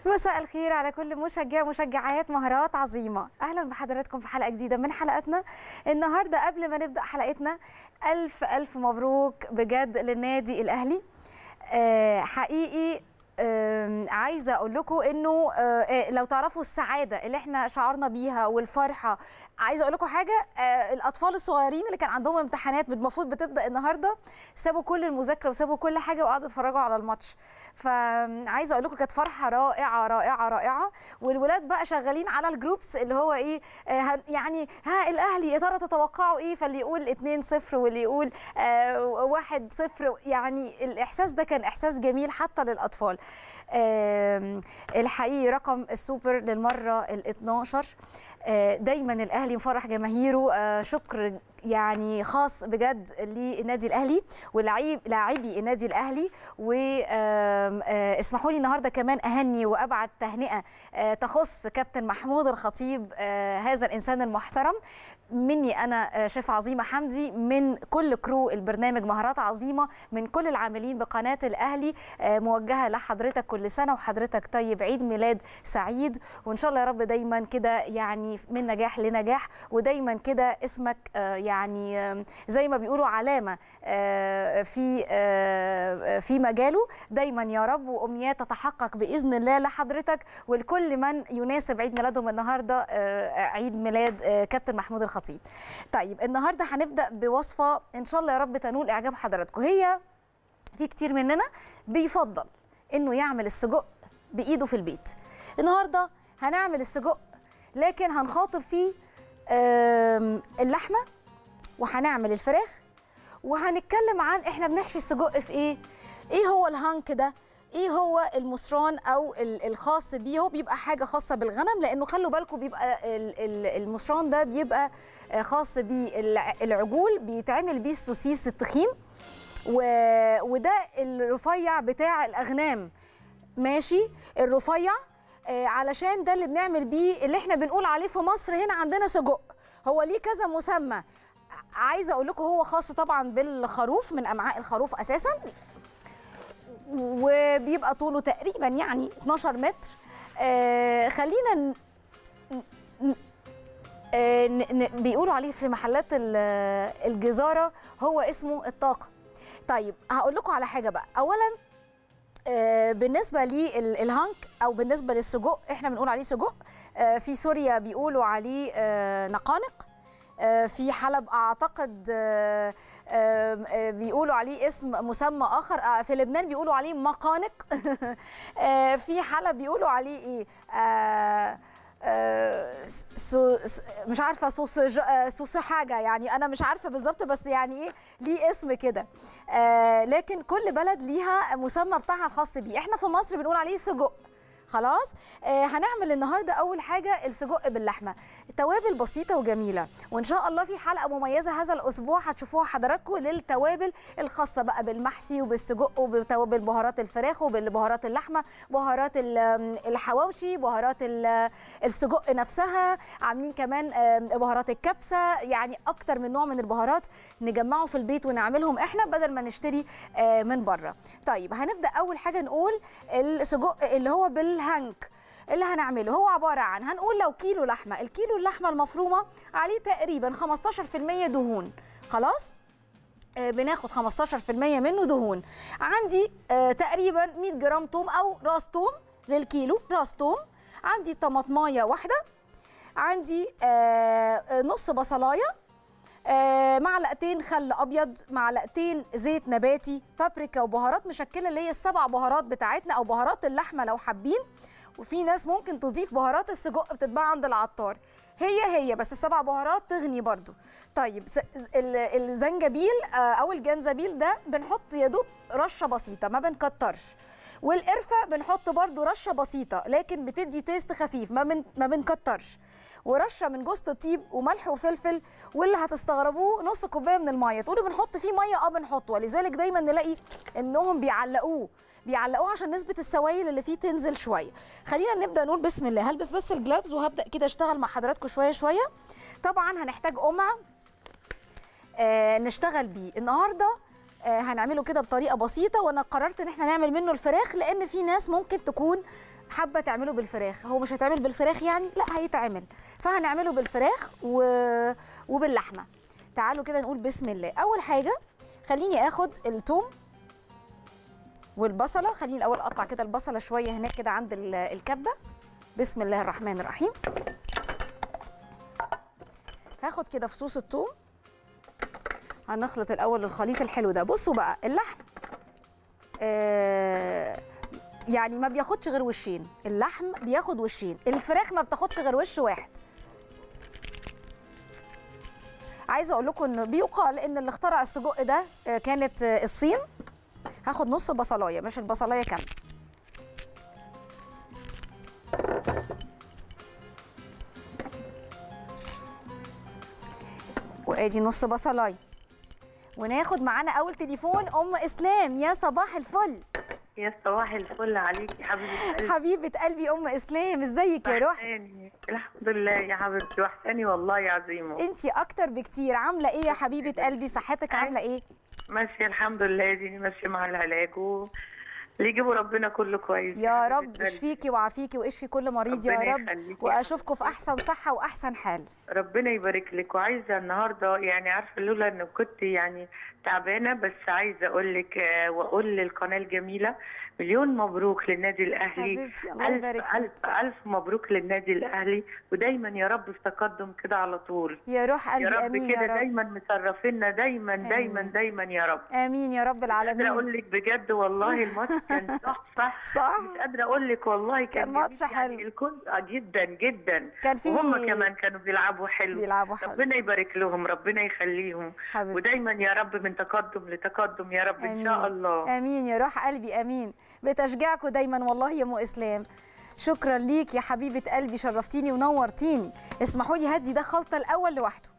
مساء الخير على كل مشجع ومشجعات مهارات عظيمة أهلا بحضراتكم في حلقة جديدة من حلقتنا النهاردة قبل ما نبدأ حلقتنا ألف ألف مبروك بجد للنادي الأهلي آه حقيقي آه عايزه اقول لكم انه آه لو تعرفوا السعاده اللي احنا شعرنا بيها والفرحه عايزه اقول لكم حاجه آه الاطفال الصغيرين اللي كان عندهم امتحانات المفروض بتبدا النهارده سابوا كل المذاكره وسابوا كل حاجه وقعدوا يتفرجوا على الماتش فعايزه اقول لكم كانت فرحه رائعه رائعه رائعه والولاد بقى شغالين على الجروبس اللي هو ايه آه يعني ها الاهلي يا ترى تتوقعوا ايه فاللي يقول 2 0 واللي يقول آه 1 0 يعني الاحساس ده كان احساس جميل حتى للاطفال آه الحقيقي رقم السوبر للمره ال 12 دايما الاهلي مفرح جماهيره شكر يعني خاص بجد للنادي الاهلي ولاعيب لاعبي النادي الاهلي واسمحوا لي النهارده كمان اهني وابعت تهنئه تخص كابتن محمود الخطيب هذا الانسان المحترم مني انا شيف عظيمه حمدي من كل كرو البرنامج مهارات عظيمه من كل العاملين بقناه الاهلي موجهه لحضرتك كل سنه وحضرتك طيب عيد ميلاد سعيد وان شاء الله يا رب دايما كده يعني من نجاح لنجاح ودايما كده اسمك يعني زي ما بيقولوا علامه في في مجاله دايما يا رب وامنيات تتحقق باذن الله لحضرتك ولكل من يناسب عيد ميلادهم النهارده عيد ميلاد كابتن محمود الخطيب. طيب النهارده هنبدا بوصفه ان شاء الله يا رب تنول اعجاب حضراتكم هي في كتير مننا بيفضل انه يعمل السجق بايده في البيت. النهارده هنعمل السجق لكن هنخاطب فيه اللحمه وهنعمل الفراخ وهنتكلم عن احنا بنحشي السجق في ايه ايه هو الهانك ده ايه هو المصران او الخاص بيه هو بيبقى حاجه خاصه بالغنم لانه خلوا بالكم بيبقى المصران ده بيبقى خاص بالعجول بيتعمل بيه السوسيس التخين وده الرفيع بتاع الاغنام ماشي الرفيع علشان ده اللي بنعمل بيه اللي احنا بنقول عليه في مصر هنا عندنا سجق هو ليه كذا مسمى عايزه اقول لكم هو خاص طبعا بالخروف من امعاء الخروف اساسا وبيبقى طوله تقريبا يعني 12 متر آه خلينا ن... آه ن... بيقولوا عليه في محلات الجزاره هو اسمه الطاقه طيب هقول لكم على حاجه بقى اولا آه بالنسبه للهانك او بالنسبه للسجق احنا بنقول عليه سجق آه في سوريا بيقولوا عليه آه نقانق في حلب اعتقد بيقولوا عليه اسم مسمى اخر في لبنان بيقولوا عليه مقانق في حلب بيقولوا عليه ايه سو مش عارفه صوص صوص حاجه يعني انا مش عارفه بالظبط بس يعني ايه ليه اسم كده آه لكن كل بلد ليها مسمى بتاعها الخاص بيه احنا في مصر بنقول عليه سجق خلاص آه هنعمل النهارده اول حاجه السجق باللحمه توابل بسيطه وجميله وان شاء الله في حلقه مميزه هذا الاسبوع هتشوفوها حضراتكم للتوابل الخاصه بقى بالمحشي وبالسجق وبتوابل بهارات الفراخ وبالبهارات اللحمه بهارات الحواوشي بهارات السجق نفسها عاملين كمان بهارات الكبسه يعني اكتر من نوع من البهارات نجمعه في البيت ونعملهم احنا بدل ما نشتري من بره طيب هنبدا اول حاجه نقول السجق اللي هو بال الهنك اللي هنعمله هو عباره عن هنقول لو كيلو لحمه الكيلو اللحمه المفرومه عليه تقريبا 15% دهون خلاص آه بناخد 15% منه دهون عندي آه تقريبا 100 جرام توم او راس توم للكيلو راس توم عندي طماطمايه واحده عندي آه نص بصلايه آه معلقتين خل ابيض معلقتين زيت نباتي بابريكا وبهارات مشكله اللي هي السبع بهارات بتاعتنا او بهارات اللحمه لو حابين وفي ناس ممكن تضيف بهارات السجق بتتباع عند العطار هي هي بس السبع بهارات تغني برضو طيب الزنجبيل آه او الجنزبيل ده بنحط يا دوب رشه بسيطه ما بنكترش والقرفه بنحط برضو رشه بسيطه لكن بتدي تيست خفيف ما بن ما بنكترش ورشه من جوز الطيب وملح وفلفل واللي هتستغربوه نص كوبايه من الميه تقولوا بنحط فيه ميه اه بنحط ولذلك دايما نلاقي انهم بيعلقوه بيعلقوه عشان نسبه السوائل اللي فيه تنزل شويه خلينا نبدا نقول بسم الله هلبس بس الجلافز وهبدا كده اشتغل مع حضراتكم شويه شويه طبعا هنحتاج قمع آه نشتغل بيه النهارده آه هنعمله كده بطريقه بسيطه وانا قررت ان احنا نعمل منه الفراخ لان في ناس ممكن تكون حابه تعمله بالفراخ هو مش هيتعمل بالفراخ يعني لا هيتعمل فهنعمله بالفراخ و... وباللحمه تعالوا كده نقول بسم الله اول حاجه خليني اخد الثوم والبصله خليني الاول اقطع كده البصله شويه هناك كده عند ال- الكبه بسم الله الرحمن الرحيم هاخد كده فصوص الثوم هنخلط الاول الخليط الحلو ده بصوا بقى اللحم آه يعني ما بياخدش غير وشين اللحم بياخد وشين الفراخ ما بتاخدش غير وش واحد عايزه اقول لكم ان بيقال ان اللي اخترع السجق ده آه، كانت آه، الصين هاخد نص بصلايه مش البصلايه كامله وادي نص بصلايه وناخد معانا اول تليفون ام اسلام يا صباح الفل يا صباح الفل عليك يا حبيبه قلبي حبيبه قلبي ام اسلام ازيك يا روحي وحشاني الحمد لله يا حبيبتي وحشاني والله يا عظيمه انتي اكتر بكتير عامله ايه يا حبيبه قلبي صحتك عامله ايه ماشيه الحمد لله يا ديني ماشيه مع العلاج و اللي يجيبه ربنا كله كويس يا حبيبة رب قلبي. اشفيكي وعافيكي واشفي كل مريض يا ربنا رب يخليكي. واشوفكم في احسن صحه واحسن حال ربنا يبارك لك وعايزه النهارده يعني عارفه لولا ان كنت يعني تعبانه بس عايزه اقول لك آه، واقول للقناه الجميله مليون مبروك للنادي الاهلي حبيبتي الله الف يبارك فيك الف الف مبروك للنادي الاهلي ودايما يا رب في تقدم كده على طول يا روح يا قلبي رب امين يا كده رب دايما مشرفينا دايما دايما آمين. دايما يا رب امين يا رب قادره العالمين اقول لك بجد والله الماتش كان تحفه صح مش قادره اقول لك والله كان, كان ماتش جميل. يعني حلو. الكل آه جدا جدا كان في وهم كمان كانوا بيلعبوا حلو بيلعبوا حلو ربنا يبارك لهم ربنا يخليهم حبيبتي ودايما يا رب من تقدم لتقدم يا رب ان شاء الله امين يا روح قلبي امين بتشجيعكم دايما والله يا ام اسلام شكرا ليك يا حبيبه قلبي شرفتيني ونورتيني اسمحوا لي هدي ده خلطه الاول لوحده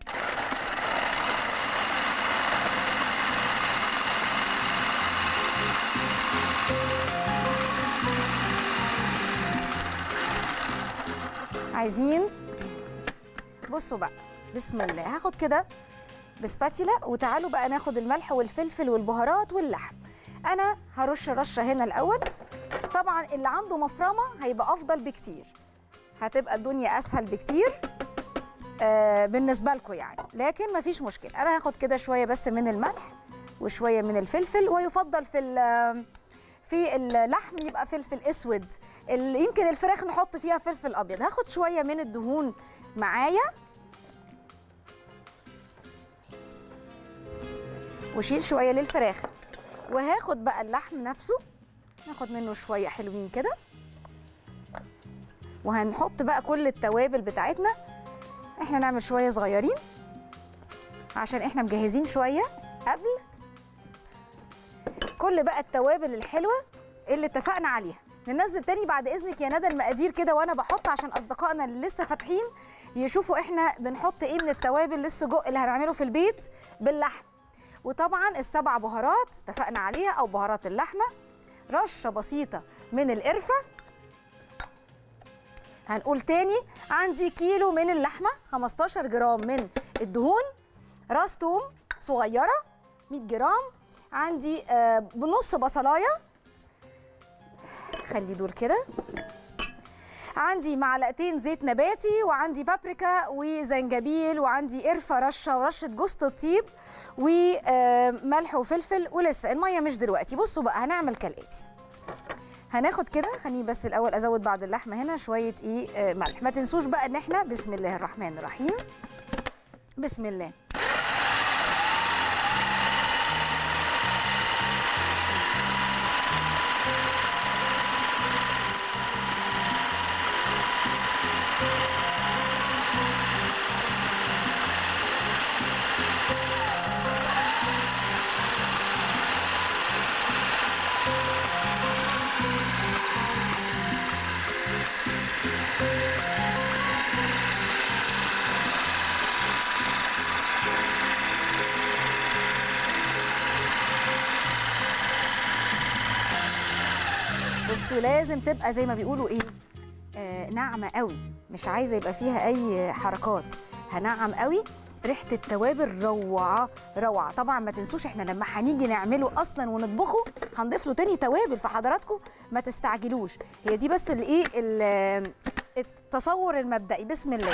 عايزين بصوا بقى بسم الله هاخد كده بسباتيلا وتعالوا بقى ناخد الملح والفلفل والبهارات واللحم انا هرش رشه هنا الاول طبعا اللي عنده مفرمه هيبقى افضل بكتير هتبقى الدنيا اسهل بكتير آه بالنسبه لكم يعني لكن مفيش مشكله انا هاخد كده شويه بس من الملح وشويه من الفلفل ويفضل في ال- في اللحم يبقى فلفل اسود ال- يمكن الفراخ نحط فيها فلفل ابيض هاخد شويه من الدهون معايا وشيل شويه للفراخ وهاخد بقى اللحم نفسه ناخد منه شويه حلوين كده وهنحط بقى كل التوابل بتاعتنا احنا نعمل شويه صغيرين عشان احنا مجهزين شويه قبل كل بقى التوابل الحلوه اللي اتفقنا عليها ننزل تاني بعد اذنك يا ندى المقادير كده وانا بحط عشان اصدقائنا اللي لسه فاتحين يشوفوا احنا بنحط ايه من التوابل للسجق اللي هنعمله في البيت باللحم وطبعا السبع بهارات اتفقنا عليها او بهارات اللحمه رشه بسيطه من القرفه هنقول تاني عندي كيلو من اللحمه 15 جرام من الدهون راس توم صغيره 100 جرام عندي آه، بنص بصلايه خلي دول كده عندي معلقتين زيت نباتي وعندي بابريكا وزنجبيل وعندي قرفه رشه ورشه جوز الطيب وملح وفلفل ولسه الميه مش دلوقتي بصوا بقى هنعمل كالاتي هناخد كده خليني بس الاول ازود بعد اللحمه هنا شويه ايه آه، ملح ما تنسوش بقى ان احنا بسم الله الرحمن الرحيم بسم الله بصوا لازم تبقى زي ما بيقولوا ايه آه ناعمه قوي مش عايزه يبقى فيها اي حركات هنعم قوي ريحه التوابل روعه روعه طبعا ما تنسوش احنا لما هنيجي نعمله اصلا ونطبخه هنضيف له تاني توابل فحضراتكم ما تستعجلوش هي دي بس الايه ال- التصور المبدئي بسم الله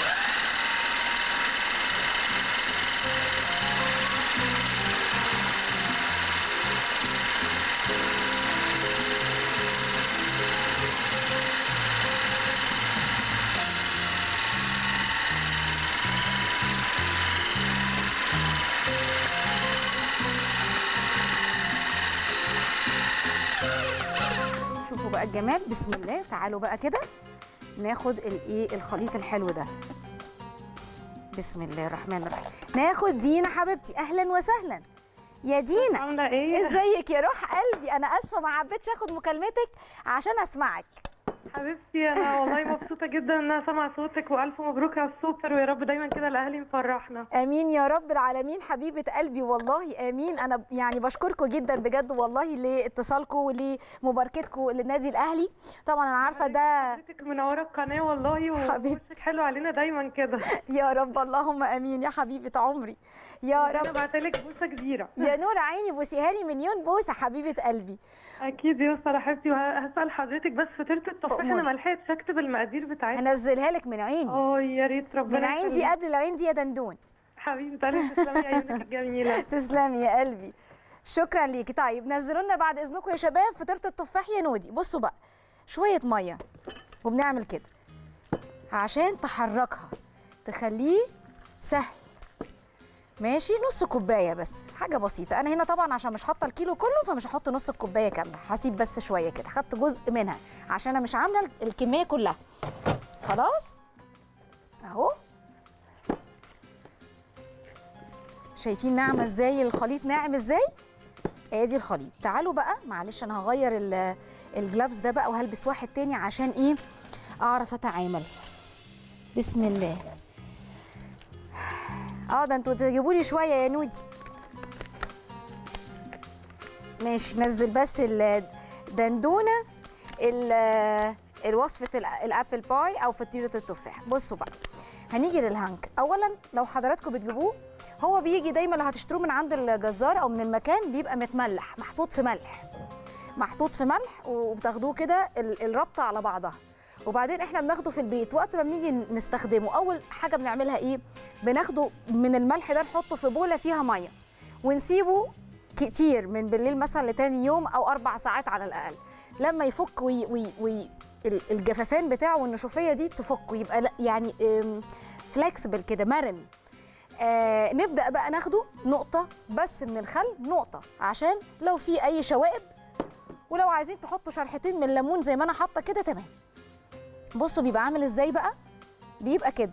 شوفوا بقى الجمال بسم الله تعالوا بقى كده ناخد الايه الخليط الحلو ده بسم الله الرحمن الرحيم ناخد دينا حبيبتي اهلا وسهلا يا دينا عاملة ايه؟ ازيك يا روح قلبي انا اسفه ما حبيتش اخد مكالمتك عشان اسمعك حبيبتي انا والله مبسوطة جدا ان انا سامعة صوتك والف مبروك على السوبر ويا رب دايما كده الاهلي مفرحنا امين يا رب العالمين حبيبه قلبي والله امين انا يعني بشكركم جدا بجد والله لاتصالكم ولمباركتكم للنادي الاهلي طبعا انا عارفه ده حضرتك منورة القناة والله حبيبتي. ووشك حلو علينا دايما كده يا رب اللهم امين يا حبيبه عمري يا انا رب بعتلك بوسة كبيرة يا نور عيني بوسيها لي مليون بوسه حبيبه قلبي اكيد يا اسطى حبيبتي وهسأل حضرتك بس فطيرة التفاح انا أموري. ما لحقتش اكتب المقادير بتاعتها هنزلها لك من عيني اه يا ريت ربنا من عندي يخليك. قبل العين دي يا دندون حبيبتي قلبي تسلمي عيونك الجميلة تسلمي يا قلبي شكرا ليكي طيب نزلوا لنا بعد اذنكم يا شباب فطيره التفاح يا نودي بصوا بقى شويه ميه وبنعمل كده عشان تحركها تخليه سهل ماشي نص كوبايه بس حاجه بسيطه انا هنا طبعا عشان مش حاطه الكيلو كله فمش هحط نص الكوبايه كامله هسيب بس شويه كده خدت جزء منها عشان انا مش عامله الكميه كلها خلاص اهو شايفين ناعمه ازاي الخليط ناعم ازاي ادي الخليط تعالوا بقى معلش انا هغير ال- الجلافز ده بقى وهلبس واحد تاني عشان ايه اعرف اتعامل بسم الله اه ده انتوا تجيبوا لي شويه يا نودي ماشي نزل بس الدندونه ال- الوصفه ال- الابل باي او فطيره التفاح بصوا بقى هنيجي للهانك اولا لو حضراتكم بتجيبوه هو بيجي دايما لو هتشتروه من عند الجزار او من المكان بيبقى متملح محطوط في ملح محطوط في ملح وبتاخدوه كده ال- الربطه على بعضها وبعدين احنا بناخده في البيت وقت ما بنيجي نستخدمه اول حاجه بنعملها ايه بناخده من الملح ده نحطه في بوله فيها ميه ونسيبه كتير من بالليل مثلا لتاني يوم او اربع ساعات على الاقل لما يفك وي وي وي ال- الجفافان بتاعه والنشوفيه دي تفك ويبقى لا- يعني فلكسبل كده مرن آه نبدا بقى ناخده نقطه بس من الخل نقطه عشان لو في اي شوائب ولو عايزين تحطوا شرحتين من الليمون زي ما انا حاطه كده تمام بصوا بيبقى عامل ازاي بقى بيبقى كده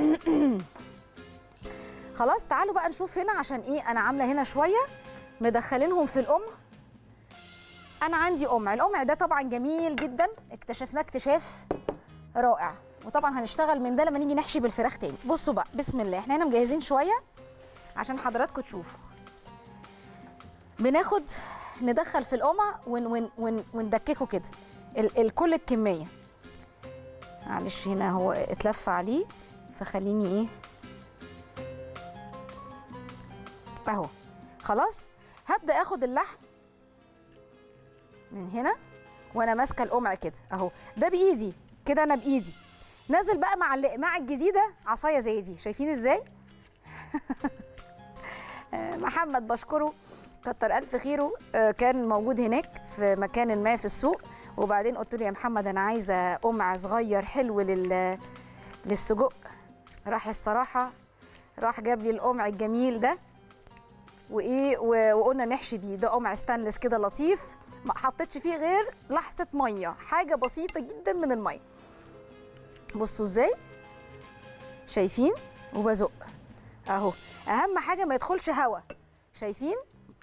خلاص تعالوا بقى نشوف هنا عشان ايه انا عامله هنا شويه مدخلينهم في القمع انا عندي قمع القمع ده طبعا جميل جدا اكتشفناه اكتشاف رائع وطبعا هنشتغل من ده لما نيجي نحشي بالفراخ تاني بصوا بقى بسم الله احنا هنا مجهزين شويه عشان حضراتكم تشوفوا بناخد ندخل في القمع ون ون ون وندككه كده ال- الكل الكميه معلش هنا هو اتلف عليه فخليني ايه اهو خلاص هبدا اخد اللحم من هنا وانا ماسكه القمع كده اهو ده بايدي كده انا بايدي نازل بقى مع ال- مع الجديده عصايه زي دي شايفين ازاي آه، محمد بشكره كتر الف خيره آه، كان موجود هناك في مكان ما في السوق وبعدين قلت له يا محمد انا عايزه قمع صغير حلو لل للسجق راح الصراحه راح جاب لي القمع الجميل ده وايه و- وقلنا نحشي بيه ده قمع ستانلس كده لطيف ما حطيتش فيه غير لحسه ميه حاجه بسيطه جدا من الميه بصوا ازاي شايفين وبزق اهو اهم حاجه ما يدخلش هوا شايفين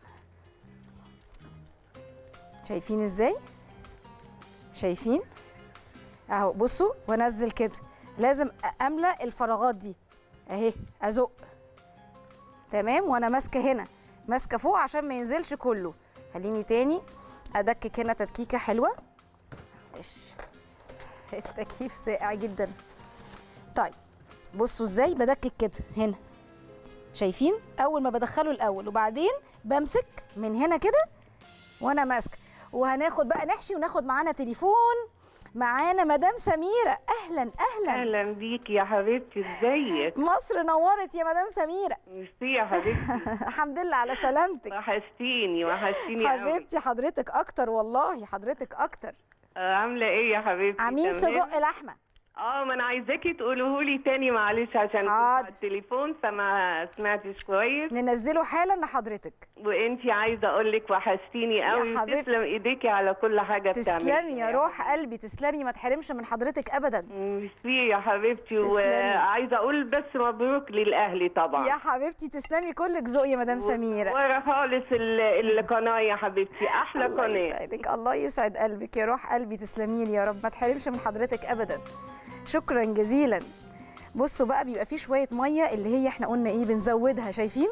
شايفين ازاي شايفين اهو بصوا وانزل كده لازم املى الفراغات دي اهي ازق تمام وانا ماسكه هنا ماسكه فوق عشان ما ينزلش كله خليني تاني ادكك هنا تدكيكه حلوه معلش التكييف ساقع جدا طيب بصوا ازاي بدكك كده هنا شايفين اول ما بدخله الاول وبعدين بمسك من هنا كده وانا ماسكه وهناخد بقى نحشي وناخد معانا تليفون معانا مدام سميره اهلا اهلا اهلا بيكي يا حبيبتي ازيك مصر نورت يا مدام سميره ميرسي يا حبيبتي الحمد لله على سلامتك وحشتيني وحشتيني قوي حبيبتي حضرتك اكتر والله حضرتك اكتر آه، عامله ايه يا حبيبتي عاملين تمام؟ سجق لحمه اه ما انا عايزاكي تقولوه لي تاني معلش عشان كنت حاضر. على التليفون فما سمعتش كويس ننزله حالا لحضرتك وانتي عايزه اقول لك وحشتيني قوي حبيبتي. تسلم ايديكي على كل حاجه بتعمليها تسلمي يا روح قلبي تسلمي ما تحرمش من حضرتك ابدا ميرسي يا حبيبتي تسلمي. وعايزه اقول بس مبروك للاهلي طبعا يا حبيبتي تسلمي كلك ذوق يا مدام سميره ورا خالص ال- القناه يا حبيبتي احلى الله قناه يسعدك الله يسعد قلبك يا روح قلبي تسلمي لي يا رب ما تحرمش من حضرتك ابدا شكرا جزيلا بصوا بقى بيبقى فيه شويه ميه اللي هي احنا قلنا ايه بنزودها شايفين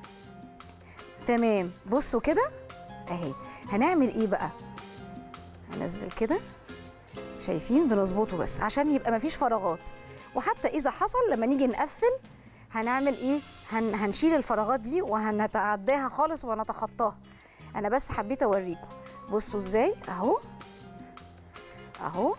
تمام بصوا كده اهي هنعمل ايه بقى هنزل كده شايفين بنظبطه بس عشان يبقى مفيش فراغات وحتى اذا حصل لما نيجي نقفل هنعمل ايه هن هنشيل الفراغات دي وهنتعداها خالص وهنتخطاها انا بس حبيت اوريكم بصوا ازاي اهو اهو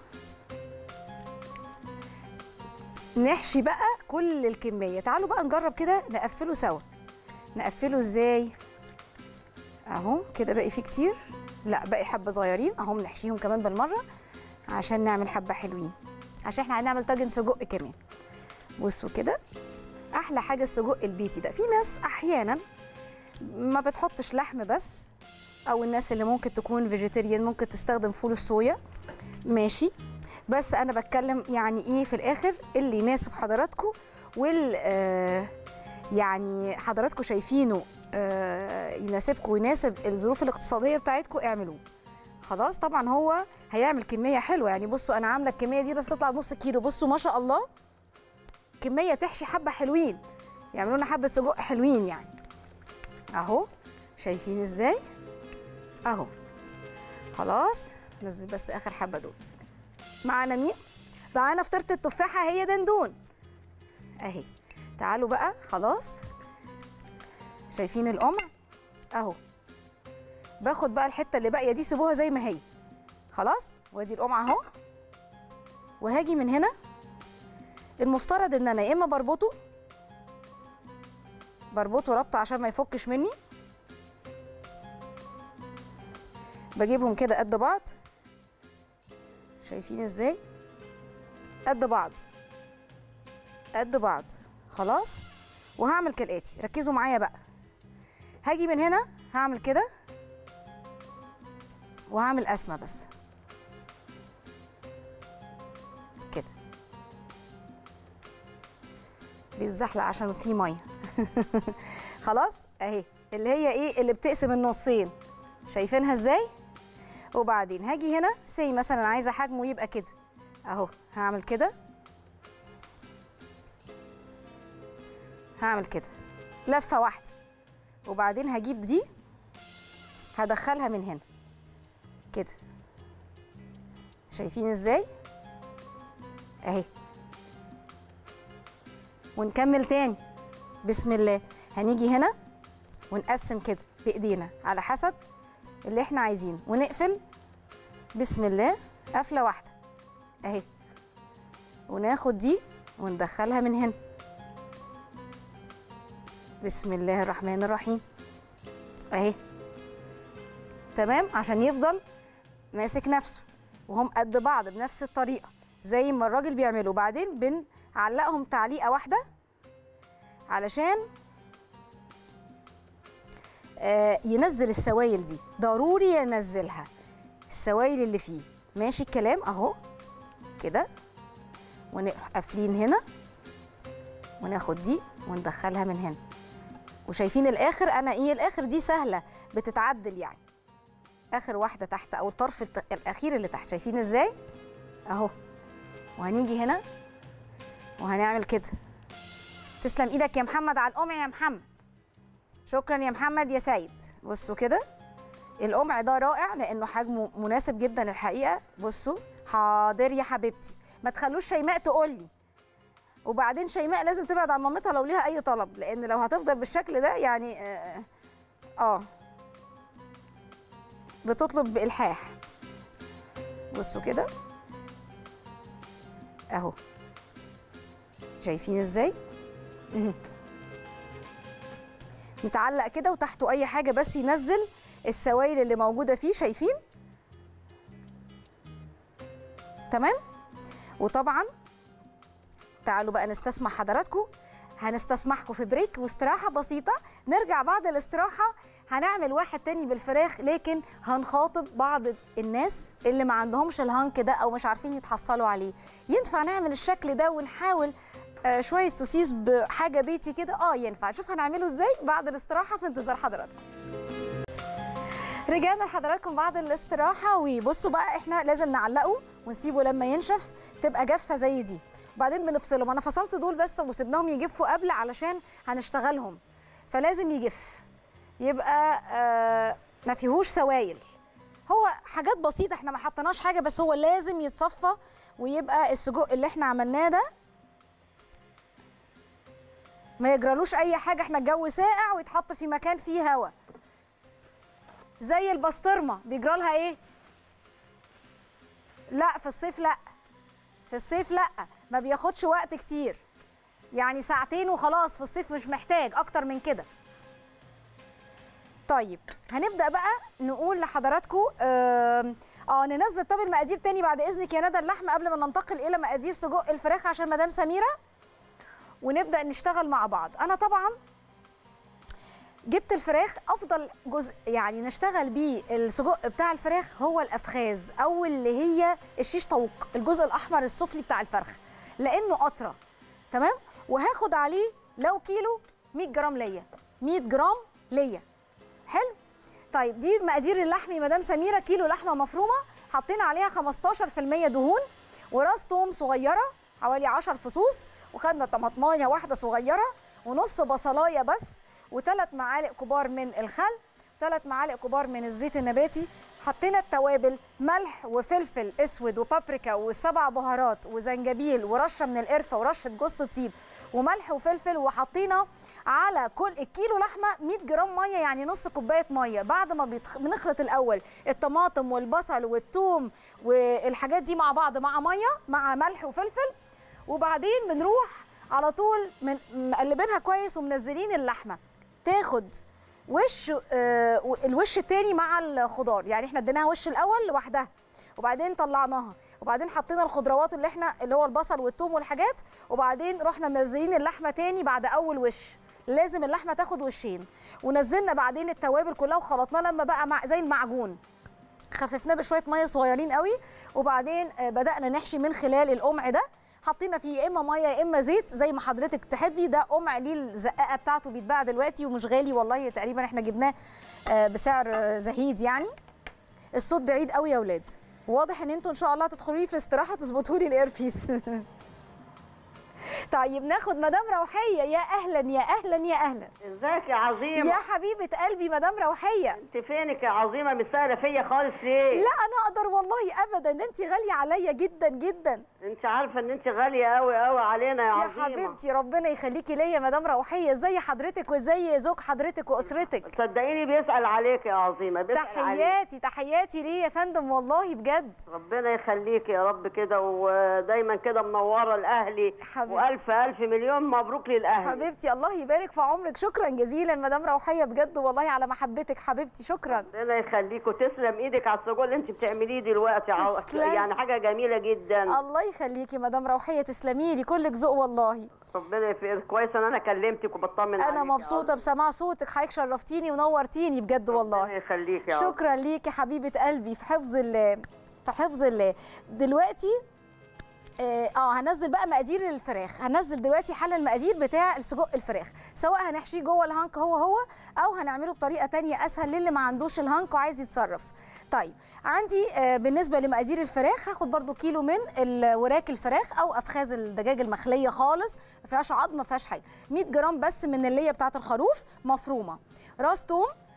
نحشي بقى كل الكميه تعالوا بقى نجرب كده نقفله سوا نقفله ازاي اهو كده باقي فيه كتير لا باقي حبه صغيرين اهم نحشيهم كمان بالمره عشان نعمل حبه حلوين عشان احنا هنعمل طاجن سجق كمان بصوا كده احلى حاجه السجق البيتي ده في ناس احيانا ما بتحطش لحم بس او الناس اللي ممكن تكون فيجيتيريان ممكن تستخدم فول الصويا ماشي بس انا بتكلم يعني ايه في الاخر اللي يناسب حضراتكم وال آه يعني حضراتكم شايفينه آه يناسبكم ويناسب الظروف الاقتصاديه بتاعتكم اعملوه خلاص طبعا هو هيعمل كميه حلوه يعني بصوا انا عامله الكميه دي بس تطلع نص كيلو بصوا ما شاء الله كميه تحشي حبه حلوين يعملوا لنا حبه سجق حلوين يعني اهو شايفين ازاي اهو خلاص نزل بس اخر حبه دول معانا مين معانا فطيره التفاحه هي دندون اهي تعالوا بقى خلاص شايفين القمع اهو باخد بقى الحته اللي باقيه دي سيبوها زي ما هي خلاص وادي القمع اهو وهاجي من هنا المفترض ان انا يا اما بربطه بربطه ربطه عشان ما يفكش مني بجيبهم كده قد بعض شايفين ازاي قد بعض قد بعض خلاص وهعمل كالاتي ركزوا معايا بقى هاجي من هنا هعمل كده وهعمل قسمه بس كده بيتزحلق عشان فيه ميه خلاص اهي اللي هي ايه اللي بتقسم النصين شايفينها ازاي وبعدين هاجي هنا سي مثلا عايزه حجمه يبقى كده اهو هعمل كده هعمل كده لفه واحده وبعدين هجيب دي هدخلها من هنا كده شايفين ازاي اهي ونكمل تاني بسم الله هنيجي هنا ونقسم كده بايدينا على حسب اللي احنا عايزينه ونقفل بسم الله قفله واحده اهي وناخد دي وندخلها من هنا بسم الله الرحمن الرحيم اهي تمام عشان يفضل ماسك نفسه وهم قد بعض بنفس الطريقه زي ما الراجل بيعمله بعدين بنعلقهم تعليقه واحده علشان آه ينزل السوائل دي ضروري ينزلها السوائل اللي فيه ماشي الكلام اهو كده ونروح قافلين هنا وناخد دي وندخلها من هنا وشايفين الاخر انا ايه الاخر دي سهله بتتعدل يعني اخر واحده تحت او الطرف الت- الاخير اللي تحت شايفين ازاي اهو وهنيجي هنا وهنعمل كده تسلم ايدك يا محمد على القمع يا محمد شكرا يا محمد يا سيد بصوا كده القمع ده رائع لانه حجمه مناسب جدا الحقيقه بصوا حاضر يا حبيبتي ما تخلوش شيماء تقول لي وبعدين شيماء لازم تبعد عن مامتها لو ليها اي طلب لان لو هتفضل بالشكل ده يعني اه, آه. بتطلب بالحاح بصوا كده اهو شايفين ازاي مهم. متعلق كده وتحته اي حاجه بس ينزل السوائل اللي موجوده فيه شايفين تمام وطبعا تعالوا بقى نستسمح حضراتكم هنستسمحكم في بريك واستراحه بسيطه نرجع بعد الاستراحه هنعمل واحد تاني بالفراخ لكن هنخاطب بعض الناس اللي ما عندهمش الهانك ده او مش عارفين يتحصلوا عليه ينفع نعمل الشكل ده ونحاول آه شويه سوسيس بحاجه بيتي كده اه ينفع شوف هنعمله ازاي بعد الاستراحه في انتظار حضراتكم رجعنا لحضراتكم بعد الاستراحه وبصوا بقى احنا لازم نعلقه ونسيبه لما ينشف تبقى جافه زي دي وبعدين بنفصلهم انا فصلت دول بس وسبناهم يجفوا قبل علشان هنشتغلهم فلازم يجف يبقى آه ما فيهوش سوائل هو حاجات بسيطه احنا ما حطيناش حاجه بس هو لازم يتصفى ويبقى السجق اللي احنا عملناه ده ما يجرالوش اي حاجه احنا الجو ساقع ويتحط في مكان فيه هواء زي البسطرمه بيجرى لها ايه لا في الصيف لا في الصيف لا ما بياخدش وقت كتير يعني ساعتين وخلاص في الصيف مش محتاج اكتر من كده طيب هنبدا بقى نقول لحضراتكم اه, آه ننزل طب المقادير تاني بعد اذنك يا ندى اللحم قبل ما ننتقل الى مقادير سجق الفراخ عشان مدام سميره ونبدا نشتغل مع بعض انا طبعا جبت الفراخ افضل جزء يعني نشتغل بيه السجق بتاع الفراخ هو الافخاذ او اللي هي الشيش طاووق الجزء الاحمر السفلي بتاع الفرخ لانه اطرى تمام وهاخد عليه لو كيلو 100 جرام ليا 100 جرام ليا حلو طيب دي مقادير اللحم مدام سميره كيلو لحمه مفرومه حطينا عليها 15% دهون وراس توم صغيره حوالي 10 فصوص وخدنا طماطمايه واحده صغيره ونص بصلايه بس وثلاث معالق كبار من الخل ثلاث معالق كبار من الزيت النباتي حطينا التوابل ملح وفلفل اسود وبابريكا وسبع بهارات وزنجبيل ورشه من القرفه ورشه جوز الطيب وملح وفلفل وحطينا على كل الكيلو لحمه 100 جرام ميه يعني نص كوبايه ميه بعد ما بيتخ... بنخلط الاول الطماطم والبصل والثوم والحاجات دي مع بعض مع ميه مع ملح وفلفل وبعدين بنروح على طول من مقلبينها كويس ومنزلين اللحمه تاخد وش آه الوش التاني مع الخضار يعني احنا اديناها وش الاول لوحدها وبعدين طلعناها وبعدين حطينا الخضروات اللي احنا اللي هو البصل والثوم والحاجات وبعدين رحنا منزلين اللحمه تاني بعد اول وش لازم اللحمه تاخد وشين ونزلنا بعدين التوابل كلها وخلطناه لما بقى مع زي المعجون خففناه بشويه ميه صغيرين قوي وبعدين بدانا نحشي من خلال القمع ده حطينا فيه يا اما ميه يا اما زيت زي ما حضرتك تحبي ده قمع ليه الزقاقه بتاعته بيتباع دلوقتي ومش غالي والله تقريبا احنا جبناه بسعر زهيد يعني الصوت بعيد قوي يا اولاد واضح ان انتوا ان شاء الله تدخلوا لي في الاستراحه تظبطوا لي الايربيس طيب ناخد مدام روحيه يا اهلا يا اهلا يا اهلا ازيك يا عظيمه يا حبيبه قلبي مدام روحيه انت فينك يا عظيمه مش سائله فيا خالص ليه لا انا اقدر والله ابدا انت غاليه عليا جدا جدا انت عارفه ان انت غاليه قوي قوي علينا يا, يا عظيمه حبيبتي ربنا يخليكي ليا مدام روحيه ازي حضرتك وازي زوج حضرتك واسرتك صدقيني بيسال عليك يا عظيمه بيسال عليك تحياتي تحياتي ليه يا فندم والله بجد ربنا يخليك يا رب كده ودايما كده منوره لاهلي حبيبتي. والف الف مليون مبروك للاهل حبيبتي الله يبارك في عمرك شكرا جزيلا مدام روحيه بجد والله على محبتك حبيبتي شكرا ربنا يخليك وتسلم ايدك على السجق اللي انت بتعمليه دلوقتي يا عو- تسلم. يعني حاجه جميله جدا الله يخليكي مدام روحيه تسلمي لي كلك ذوق والله ربنا يفيدك كويس ان انا كلمتك وبطمن عليك انا يا مبسوطه عظيمة. بسماع صوتك حضرتك شرفتيني ونورتيني بجد ربنا والله يخليك يا عظيمة. شكرا ليكي حبيبه قلبي في حفظ الله في حفظ الله دلوقتي اه آه، هنزل بقى مقادير الفراخ هنزل دلوقتي حل المقادير بتاع السجق الفراخ سواء هنحشيه جوه الهانك هو هو او هنعمله بطريقه تانية اسهل للي ما عندوش الهانك وعايز يتصرف طيب عندي آه، بالنسبه لمقادير الفراخ هاخد برضو كيلو من ال- وراك الفراخ او افخاذ الدجاج المخليه خالص ما فيهاش عظم ما فيهاش حاجه 100 جرام بس من الليه بتاعه الخروف مفرومه راس توم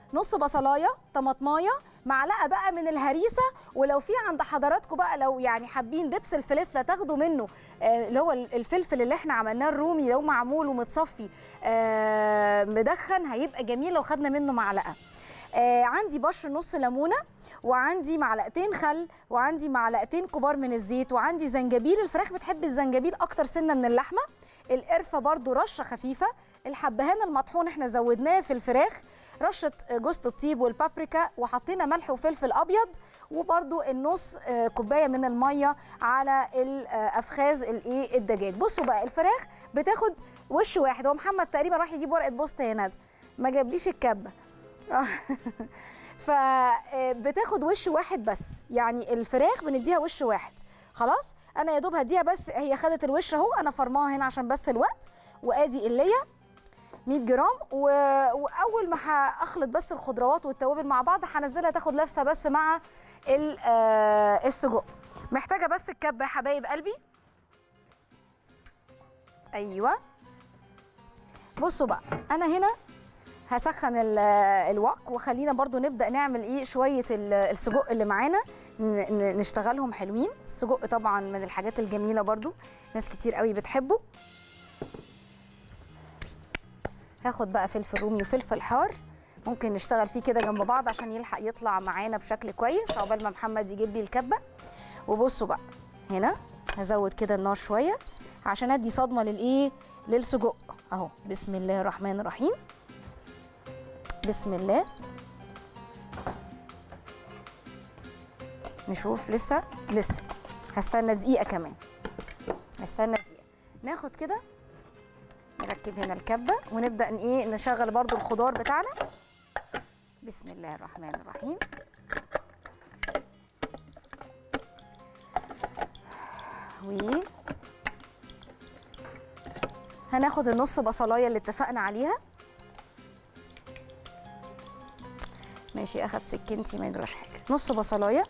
نص بصلايه طماطمايه معلقه بقى من الهريسه ولو في عند حضراتكم بقى لو يعني حابين دبس الفلفله تاخدوا منه آه، اللي هو الفلفل اللي احنا عملناه الرومي لو معمول ومتصفي آه، مدخن هيبقى جميل لو خدنا منه معلقه آه، عندي بشر نص ليمونه وعندي معلقتين خل وعندي معلقتين كبار من الزيت وعندي زنجبيل الفراخ بتحب الزنجبيل اكتر سنه من اللحمه القرفه برضو رشه خفيفه الحبهان المطحون احنا زودناه في الفراخ رشه جوز الطيب والبابريكا وحطينا ملح وفلفل ابيض وبرضو النص آه، كوبايه من الميه على الافخاذ الايه الدجاج بصوا بقى الفراخ بتاخد وش واحد هو محمد تقريبا راح يجيب ورقه بوست يا ندى ما جابليش الكبه فبتاخد وش واحد بس يعني الفراخ بنديها وش واحد خلاص انا يا دوب هديها بس هي خدت الوش اهو انا فرماها هنا عشان بس الوقت وادي اللية 100 جرام و... واول ما هخلط بس الخضروات والتوابل مع بعض هنزلها تاخد لفه بس مع ال- آه، السجق محتاجه بس الكبه يا حبايب قلبي ايوه بصوا بقى انا هنا هسخن ال- الوك وخلينا برضو نبدا نعمل ايه شويه ال- السجق اللي معانا ن- ن- نشتغلهم حلوين السجق طبعا من الحاجات الجميله برضو ناس كتير قوي بتحبه هاخد بقى فلفل رومي وفلفل حار ممكن نشتغل فيه كده جنب بعض عشان يلحق يطلع معانا بشكل كويس عقبال ما محمد يجيب لي الكبه وبصوا بقى هنا هزود كده النار شويه عشان ادي صدمه للايه للسجق اهو بسم الله الرحمن الرحيم بسم الله نشوف لسه لسه هستنى دقيقه كمان هستنى دقيقه ناخد كده نركب هنا الكبه ونبدا ن- ايه نشغل برضو الخضار بتاعنا بسم الله الرحمن الرحيم و هناخد النص بصلايه اللي اتفقنا عليها ماشي اخد سكينتي ما يجراش حاجه نص بصلايه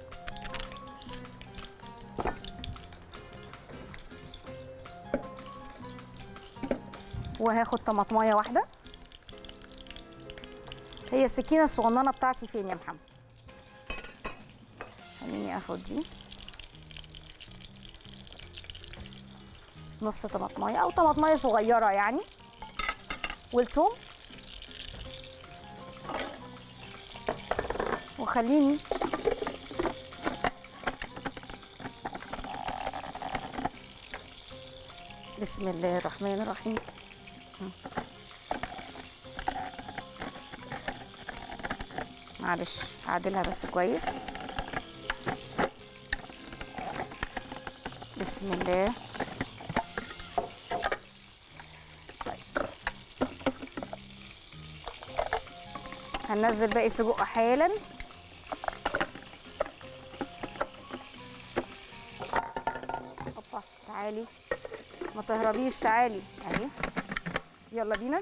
وهاخد طماطمايه واحده هي السكينه الصغننه بتاعتي فين يا محمد خليني اخد دي نص طماطمايه او طماطمايه صغيره يعني والثوم وخليني بسم الله الرحمن الرحيم معلش اعدلها بس كويس بسم الله طيب هننزل باقي سجق حالا اوبا تعالي ما تهربيش تعالي اهي يلا بينا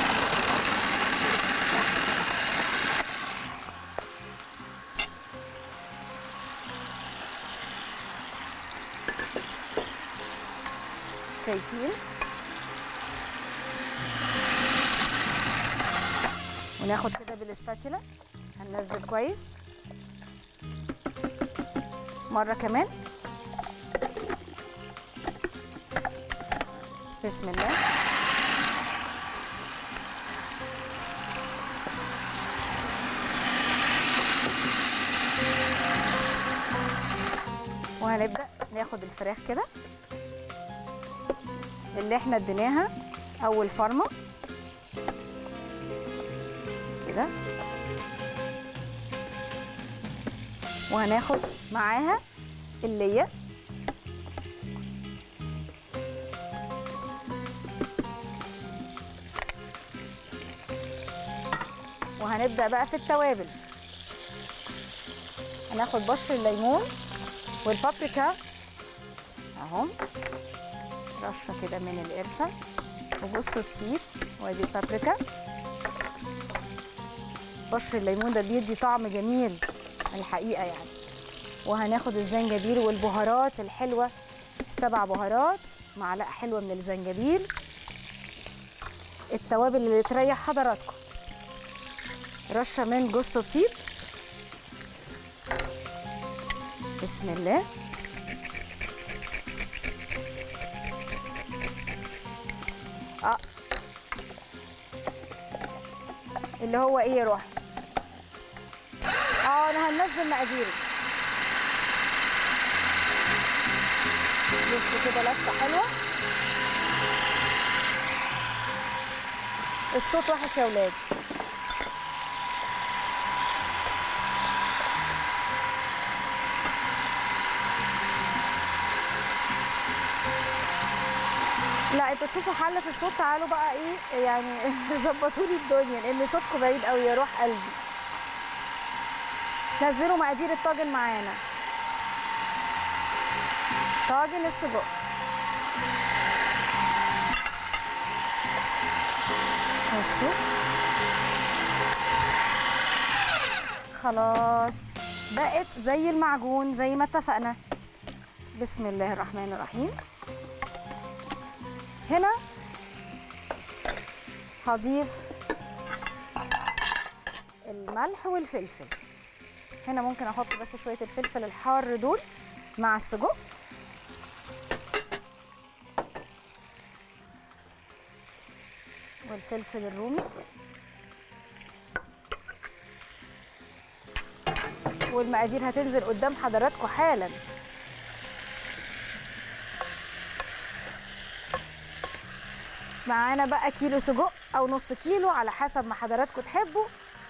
شايفين وناخد كده بالاسباتيلا هننزل كويس مره كمان بسم الله وهنبدا ناخد الفراخ كده اللي احنا اديناها اول فرمه كده وهناخد معاها الليه وهنبدا بقى في التوابل هناخد بشر الليمون والبابريكا اهو رشه كده من القرفه وجوز الطيب وادي البابريكا بشر الليمون ده بيدي طعم جميل الحقيقه يعني وهناخد الزنجبيل والبهارات الحلوه السبع بهارات معلقه حلوه من الزنجبيل التوابل اللي تريح حضراتكم رشه من جوز الطيب بسم الله اه اللي هو ايه يا روحي اه انا هننزل مقاديره بصوا كده لفه حلوه الصوت وحش يا ولاد لا انتوا تشوفوا حل في الصوت تعالوا بقى ايه يعني ظبطوا لي الدنيا لان صوتكم بعيد قوي يا روح قلبي نزلوا مقادير الطاجن معانا طاجن السجق بصوا خلاص بقت زي المعجون زي ما اتفقنا بسم الله الرحمن الرحيم هنا هضيف الملح والفلفل هنا ممكن احط بس شويه الفلفل الحار دول مع السجق والفلفل الرومي والمقادير هتنزل قدام حضراتكم حالا معانا بقى كيلو سجق او نص كيلو على حسب ما حضراتكم تحبوا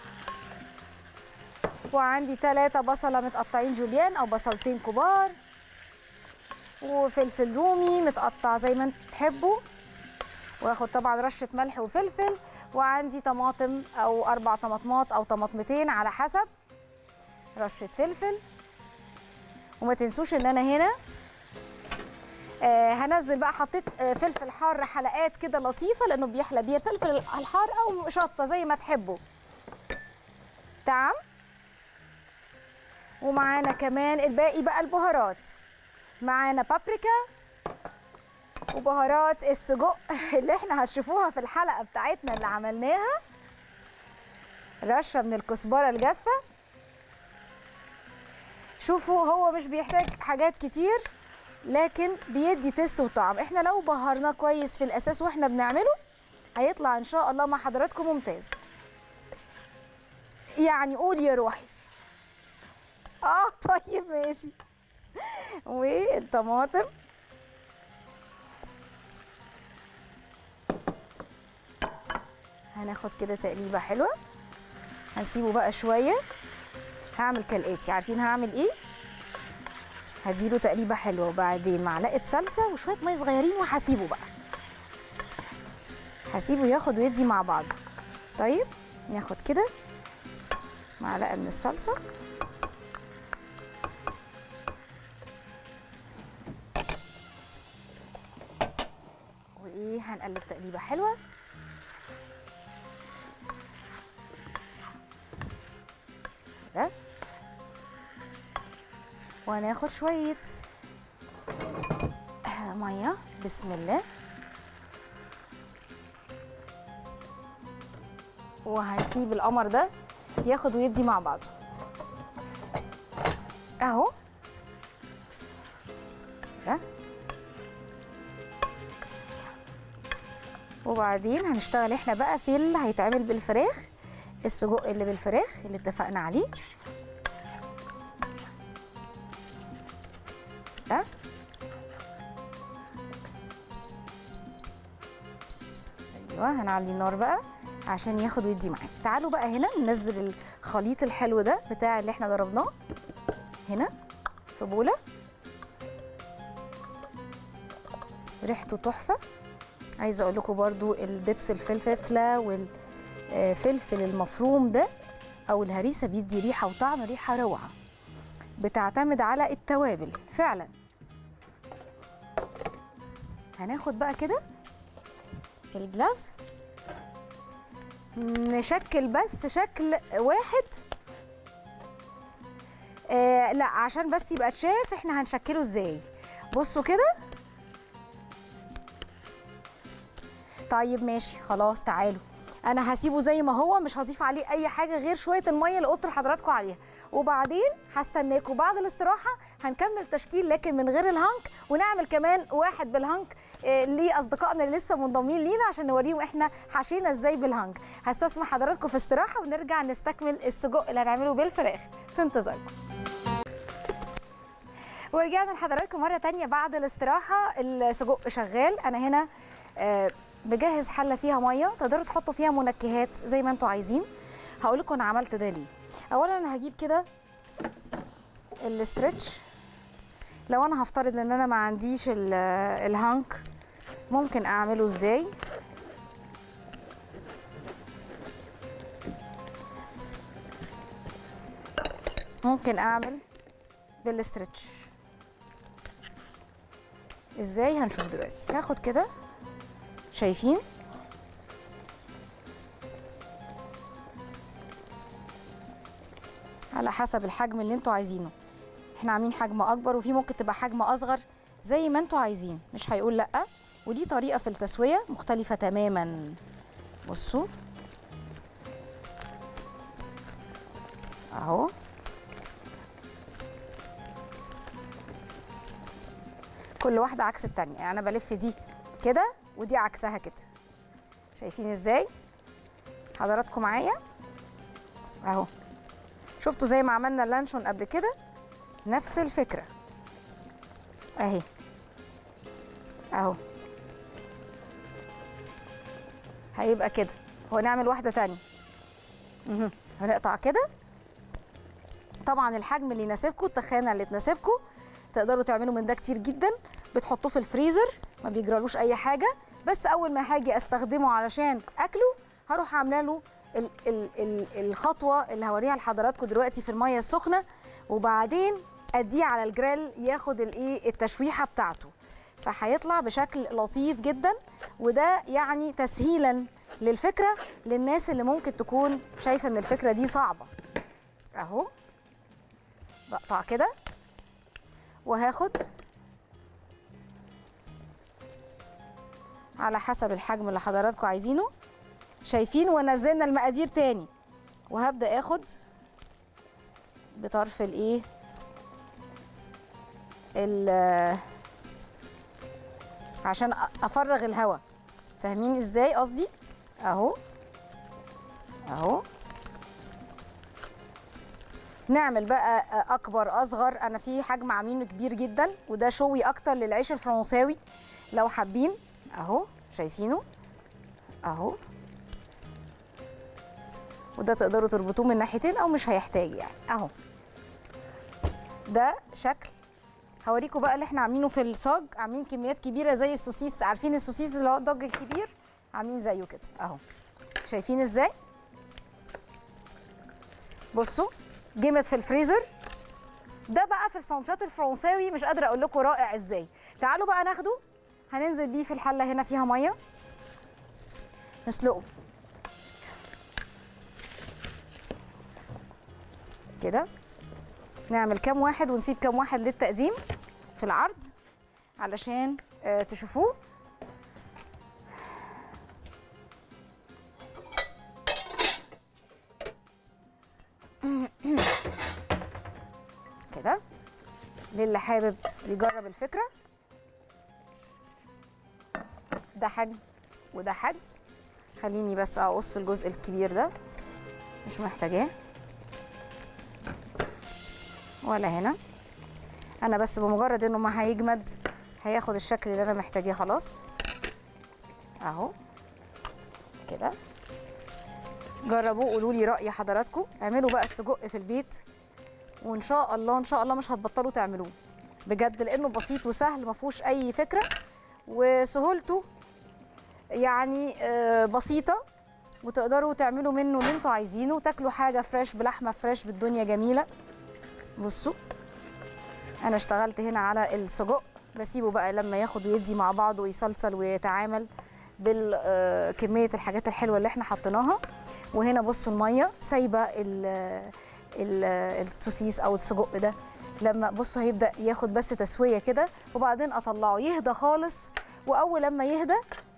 وعندي ثلاثة بصلة متقطعين جوليان او بصلتين كبار وفلفل رومي متقطع زي ما انتوا تحبوا واخد طبعا رشة ملح وفلفل وعندي طماطم او اربع طماطمات او طماطمتين على حسب رشة فلفل وما تنسوش ان انا هنا آه هنزل بقى حطيت آه فلفل حار حلقات كده لطيفه لانه بيحلى بيه الفلفل الحار او شطه زي ما تحبوا تمام ومعانا كمان الباقي بقى البهارات معانا بابريكا وبهارات السجق اللي احنا هتشوفوها في الحلقه بتاعتنا اللي عملناها رشه من الكزبره الجافه شوفوا هو مش بيحتاج حاجات كتير لكن بيدي تيست وطعم احنا لو بهرناه كويس في الاساس واحنا بنعمله هيطلع ان شاء الله مع حضراتكم ممتاز يعني قول يا روحي اه طيب ماشي والطماطم هناخد كده تقليبه حلوه هنسيبه بقى شويه هعمل كالاتي عارفين هعمل ايه هديله تقليبه حلوه وبعدين معلقه صلصه وشويه ميه صغيرين وهسيبه بقى هسيبه ياخد ويدي مع بعض طيب ناخد كده معلقه من الصلصه وايه هنقلب تقليبه حلوه كده وهناخد شوية مية بسم الله وهنسيب القمر ده ياخد ويدي مع بعضه اهو كده وبعدين هنشتغل احنا بقى في اللي هيتعمل بالفراخ السجق اللي بالفراخ اللي اتفقنا عليه ده ايوه هنعلي النار بقى عشان ياخد ويدي معانا تعالوا بقى هنا ننزل الخليط الحلو ده بتاع اللي احنا ضربناه هنا في بوله ريحته تحفه عايزه اقول لكم برضو الدبس الفلفله والفلفل المفروم ده او الهريسه بيدي ريحه وطعم ريحه روعه بتعتمد على التوابل فعلا هناخد بقى كده الجلافز نشكل بس شكل واحد آه لا عشان بس يبقى اتشاف احنا هنشكله ازاي بصوا كده طيب ماشي خلاص تعالوا انا هسيبه زي ما هو مش هضيف عليه اي حاجه غير شويه الميه اللي قلت لحضراتكم عليها وبعدين هستناكم بعد الاستراحه هنكمل تشكيل لكن من غير الهانك ونعمل كمان واحد بالهانك آه، لاصدقائنا اللي لسه منضمين لينا عشان نوريهم احنا حشينا ازاي بالهانك هستسمح حضراتكم في استراحه ونرجع نستكمل السجق اللي هنعمله بالفراخ في انتظاركم ورجعنا لحضراتكم مرة تانية بعد الاستراحة السجق شغال أنا هنا آه، بجهز حلة فيها مية تقدروا تحطوا فيها منكهات زي ما انتوا عايزين هقول لكم أنا عملت ده ليه أولا أنا هجيب كده الاسترتش لو أنا هفترض إن أنا ما عنديش ال- الهانك ممكن أعمله إزاي ممكن أعمل بالاسترتش ازاي هنشوف دلوقتي هاخد كده شايفين على حسب الحجم اللي انتوا عايزينه احنا عاملين حجم اكبر وفي ممكن تبقى حجم اصغر زي ما انتوا عايزين مش هيقول لا ودي طريقه في التسويه مختلفه تماما بصوا اهو كل واحده عكس التانية يعني انا بلف دي كده ودي عكسها كده شايفين ازاي حضراتكم معايا اهو شفتوا زي ما عملنا اللانشون قبل كده نفس الفكره اهي اهو هيبقى كده ونعمل واحده تانية مهم. هنقطع كده طبعا الحجم اللي يناسبكم التخانه اللي تناسبكم تقدروا تعملوا من ده كتير جدا بتحطوه في الفريزر ما بيجرالوش اي حاجه بس اول ما هاجي استخدمه علشان اكله هروح عامله له ال ال ال الخطوه اللي هوريها لحضراتكم دلوقتي في الميه السخنه وبعدين اديه على الجريل ياخد الايه التشويحه بتاعته فهيطلع بشكل لطيف جدا وده يعني تسهيلا للفكره للناس اللي ممكن تكون شايفه ان الفكره دي صعبه اهو بقطع كده وهاخد على حسب الحجم اللي حضراتكم عايزينه شايفين ونزلنا المقادير تاني وهبدا اخد بطرف الايه ال- عشان أ- افرغ الهواء فاهمين ازاي قصدي اهو اهو نعمل بقى اكبر اصغر انا في حجم عاملينه كبير جدا وده شوي اكتر للعيش الفرنساوي لو حابين اهو شايفينه اهو وده تقدروا تربطوه من ناحيتين او مش هيحتاج يعني اهو ده شكل هوريكم بقى اللي احنا عاملينه في الصاج عاملين كميات كبيره زي السوسيس عارفين السوسيس اللي هو الضج الكبير عاملين زيه كده اهو شايفين ازاي بصوا جمد في الفريزر ده بقى في السندوتشات الفرنساوي مش قادره اقول لكم رائع ازاي تعالوا بقى ناخده هننزل بيه في الحله هنا فيها ميه نسلقه كده نعمل كام واحد ونسيب كام واحد للتقديم في العرض علشان آه، تشوفوه كده للي حابب يجرب الفكره ده حجم وده حجم خليني بس اقص الجزء الكبير ده مش محتاجاه ولا هنا انا بس بمجرد انه ما هيجمد هياخد الشكل اللي انا محتاجاه خلاص اهو كده جربوه قولوا لي راي حضراتكم اعملوا بقى السجق في البيت وان شاء الله ان شاء الله مش هتبطلوا تعملوه بجد لانه بسيط وسهل ما فيهوش اي فكره وسهولته يعني آه، بسيطه وتقدروا تعملوا منه اللي انتوا عايزينه وتاكلوا حاجه فريش بلحمه فريش بالدنيا جميله بصوا انا اشتغلت هنا على السجق بسيبه بقى لما ياخد ويدي مع بعضه ويصلصل ويتعامل بالكميه الحاجات الحلوه اللي احنا حطيناها وهنا بصوا الميه سايبه ال- ال- السوسيس او السجق ده لما بصوا هيبدا ياخد بس تسويه كده وبعدين اطلعه يهدى خالص واول لما يهدى